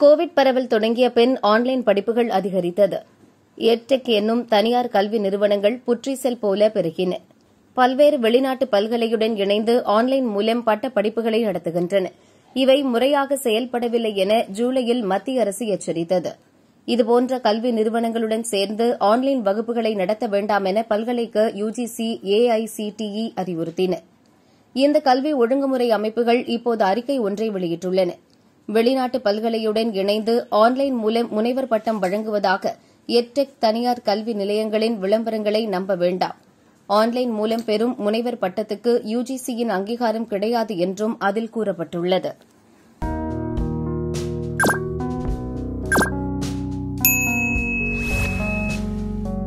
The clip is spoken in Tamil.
கோவிட் பரவல் தொடங்கிய பின் ஆன்லைன் படிப்புகள் அதிகரித்தது எட்டெக் என்னும் தனியார் கல்வி நிறுவனங்கள் புற்றீசல் போல பெருகின பல்வேறு வெளிநாட்டு பல்கலையுடன் இணைந்து ஆன்லைன் மூலம் பட்ட படிப்புகளை நடத்துகின்றன இவை முறையாக செயல்படவில்லை என ஜூலையில் மத்திய அரசு எச்சரித்தது இதுபோன்ற கல்வி நிறுவனங்களுடன் சேர்ந்து ஆன்லைன் வகுப்புகளை நடத்த வேண்டாம் என பல்கலைக்கு யுஜிசி ஏஐசிடிஇ அறிவுறுத்தின இந்த கல்வி ஒழுங்குமுறை அமைப்புகள் இப்போது அறிக்கை ஒன்றை வெளியிட்டுள்ளன வெளிநாட்டு பல்கலையுடன் இணைந்து ஆன்லைன் மூலம் முனைவர் பட்டம் வழங்குவதாக எட்டெக் தனியார் கல்வி நிலையங்களின் விளம்பரங்களை நம்ப வேண்டாம் ஆன்லைன் மூலம் பெறும் முனைவர் பட்டத்துக்கு யுஜிசியின் அங்கீகாரம் கிடையாது என்றும் அதில் கூறப்பட்டுள்ளது